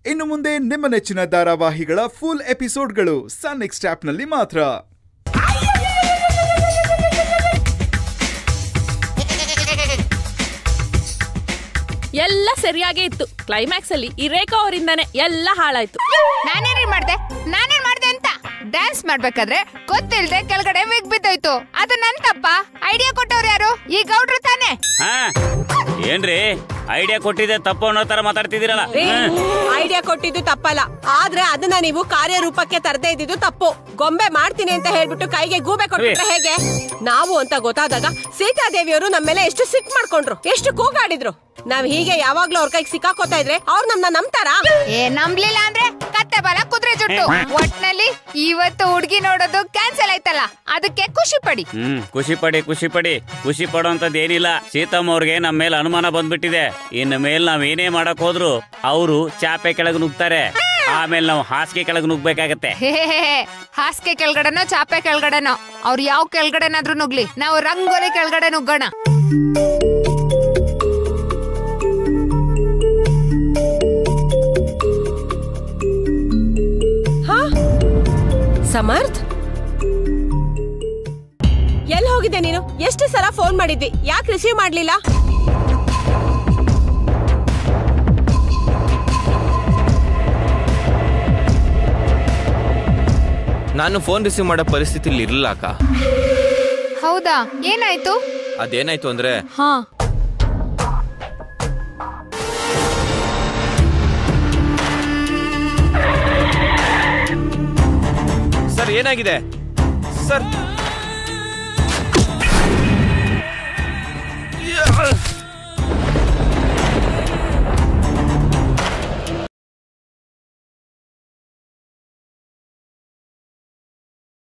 ಇನ್ನು ಮುಂದೆ ನಿಮ್ಮ ನೆಚ್ಚಿನ ಧಾರಾವಾಹಿಗಳ ಫುಲ್ ಎಪಿಸೋಡ್ಗಳು ಸನ್ ನೆಕ್ಸ್ಟ್ ಆಪ್ನಲ್ಲಿ ಮಾತ್ರ ಎಲ್ಲ ಸರಿಯಾಗೇ ಇತ್ತು ಕ್ಲೈಮ್ಯಾಕ್ಸ್ ಅಲ್ಲಿ ಈ ರೇಖಾ ಅವರಿಂದಾನೆ ಎಲ್ಲ ಹಾಳಾಯ್ತು ನಾನೇನ್ರಿ ಮಾಡ್ದೆ ನಾನೇನ್ ಮಾಡ್ದೆ ಅಂತ ಡ್ಯಾನ್ಸ್ ಮಾಡ್ಬೇಕಾದ್ರೆ ಗೊತ್ತಿಲ್ದೆ ಕೆಳಗಡೆ ವಿಗ್ ಬಿದ್ದೋಯ್ತು ಅದು ನನ್ ತಪ್ಪ ಐಡಿಯಾ ಕೊಟ್ಟವ್ರು ಯಾರು ಈ ಗೌಡ್ರು ತಾನೇ ಹಾ ಏನ್ರಿ ಐಡಿಯಾ ಕೊಟ್ಟಿದೆ ತಪ್ಪು ಅನ್ನೋ ತರ ಮಾತಾಡ್ತಿದ್ದೀರಲ್ಲ ಐಡಿಯಾ ಕೊಟ್ಟಿದ್ದು ತಪ್ಪಲ್ಲ ಆದ್ರೆ ಅದನ್ನ ನೀವು ಕಾರ್ಯರೂಪಕ್ಕೆ ತರದೇ ಇದ್ದಿದ್ದು ತಪ್ಪು ಗೊಂಬೆ ಮಾಡ್ತೀನಿ ಅಂತ ಹೇಳ್ಬಿಟ್ಟು ಕೈಗೆ ಗೂಬೆ ಕೊಟ್ಬಿಟ್ರೆ ಹೇಗೆ ನಾವು ಅಂತ ಗೊತ್ತಾದಾಗ ಸೀತಾದೇವಿಯವರು ನಮ್ಮ ಮೇಲೆ ಎಷ್ಟು ಸಿಟ್ ಮಾಡ್ಕೊಂಡ್ರು ಎಷ್ಟು ಕೂಗಾಡಿದ್ರು ನಾವ್ ಹೀಗೆ ಯಾವಾಗ್ಲೂ ಅವ್ರ ಕೈಗೆ ಸಿಕ್ಕಾಕೋತಾ ಇದ್ರೆ ಅವ್ರು ನಮ್ನ ನಂಬ್ತಾರಾ ಏ ನಂಬ್ಲಿಲ್ಲ ಅಂದ್ರೆ ಕತ್ತೆ ಬಲ ಕುದುರೆ ಜುಟ್ಟು ಒಟ್ನಲ್ಲಿ ಇವತ್ತು ಹುಡ್ಗಿ ನೋಡೋದು ಕ್ಯಾನ್ಸಲ್ ಆಯ್ತಲ್ಲ ಅದಕ್ಕೆ ಖುಷಿ ಪಡಿ ಹ್ಮ್ ಖುಷಿ ಪಡಿ ಖುಷಿ ಪಡಿ ಖುಷಿ ಪಡೋಂಥದ್ದು ಏನಿಲ್ಲ ಸೀತಮ್ಮ ಅವ್ರಿಗೆ ನಮ್ಮ ಮೇಲೆ ಅನುಮಾನ ಬಂದ್ಬಿಟ್ಟಿದೆ ಇನ್ನು ಮೇಲೆ ನಾವ್ ಏನೇ ಮಾಡಕ್ ಹೋದ್ರು ಅವರು ಚಾಪೆ ಕೆಳಗೆ ನುಗ್ತಾರೆ ಆಮೇಲೆ ನಾವು ಹಾಸಿಗೆ ಕೆಳಗೆ ನುಗ್ಬೇಕಾಗತ್ತೆ ಹೇ ಹೇ, ಹೇ, ಹೇ. ಹಾಸಿಗೆ ಕೆಳಗಡೆನೋ ಚಾಪೆ ಕೆಳಗಡೆನೋ ಅವ್ರು ಯಾವ ಕೆಳಗಡೆನಾದ್ರೂ ನುಗ್ಲಿ ನಾವು ರಂಗೋಲಿ ಕೆಳಗಡೆ ನುಗ್ಗೋಣ ಹಾ ಸಮರ್ಥ್ ಎಲ್ಲಿ ಹೋಗಿದ್ದೆ ನೀನು ಎಷ್ಟು ಸಲ ಫೋನ್ ಮಾಡಿದ್ವಿ ಯಾಕೆ ರಿಸೀವ್ ಮಾಡ್ಲಿಲ್ಲ ನಾನು ಫೋನ್ ರಿಸೀವ್ ಮಾಡೋ ಪರಿಸ್ಥಿತಿಲಿ ಇರಲಿಲ್ಲ ಅಕ್ಕ ಹೌದಾ ಏನಾಯ್ತು ಅದೇನಾಯ್ತು ಅಂದ್ರೆ ಹಾ ಸರ್ ಏನಾಗಿದೆ ಸರ್